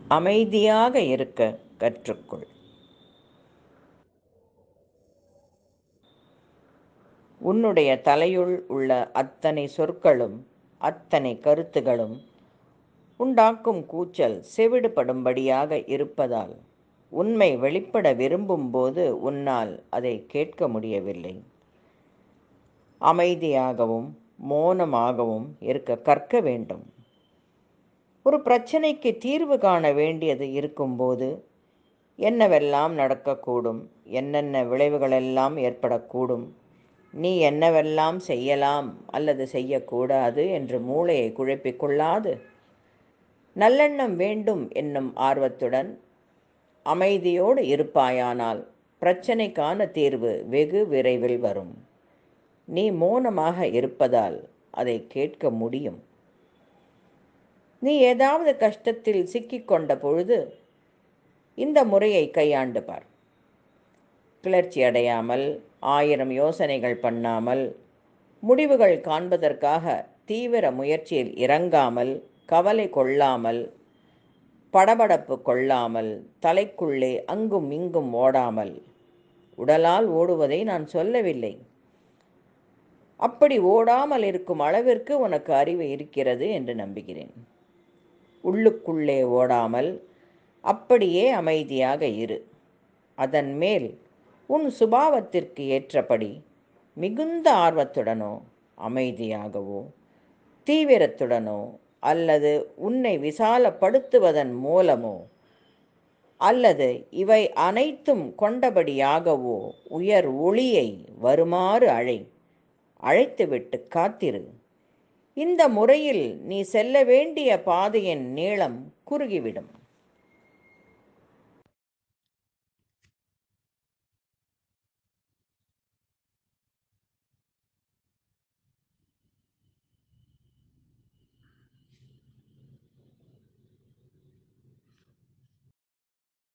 அமைதியாக இருக்க கற்றுக்கொள் உன்னுடைய தலையுள் உள்ள அத்தனை சொற்களும் அத்தனை கருத்துகளும் உண்டாக்கும் கூச்சல் செவிடுபடும்படியாக இருப்பதால் உண்மை வெளிப்பட விரும்பும்போது உன்னால் அதை கேட்க முடியவில்லை அமைதியாகவும் மௌனமாகவும் இருக்க கற்க வேண்டும் ஒரு பிரச்சனைக்கு தீர்வு காண வேண்டியது இருக்கும்போது என்னவெல்லாம் நடக்கக்கூடும் என்னென்ன விளைவுகளெல்லாம் ஏற்படக்கூடும் நீ என்னவெல்லாம் செய்யலாம் அல்லது செய்யக்கூடாது என்று மூளையை குழப்பிக் கொள்ளாது நல்லெண்ணம் வேண்டும் என்னும் ஆர்வத்துடன் அமைதியோடு இருப்பாயானால் பிரச்சனைக்கான தீர்வு வெகு விரைவில் வரும் நீ மௌனமாக இருப்பதால் அதை கேட்க முடியும் நீ ஏதாவது கஷ்டத்தில் சிக்கிக்கொண்ட பொழுது இந்த முறையை கையாண்டு பார் கிளர்ச்சி அடையாமல் ஆயிரம் யோசனைகள் பண்ணாமல் முடிவுகள் காண்பதற்காக தீவிர முயற்சியில் இறங்காமல் கவலை கொள்ளாமல் படபடப்பு கொள்ளாமல் தலைக்குள்ளே அங்கும் இங்கும் ஓடாமல் உடலால் ஓடுவதை நான் சொல்லவில்லை அப்படி ஓடாமல் இருக்கும் அளவிற்கு உனக்கு அறிவு இருக்கிறது என்று நம்புகிறேன் உள்ளுக்குள்ளே ஓடாமல் அப்படியே அமைதியாக இரு அதன் மேல் உன் சுபாவத்திற்கு ஏற்றபடி மிகுந்த ஆர்வத்துடனோ அமைதியாகவோ தீவிரத்துடனோ அல்லது உன்னை விசாலப்படுத்துவதன் மூலமோ அல்லது இவை அனைத்தும் கொண்டபடியாகவோ உயர் ஒளியை வருமாறு அழை அழைத்துவிட்டு காத்திரு இந்த முறையில் நீ செல்ல வேண்டிய பாதையின் நீளம் குறுகிவிடும்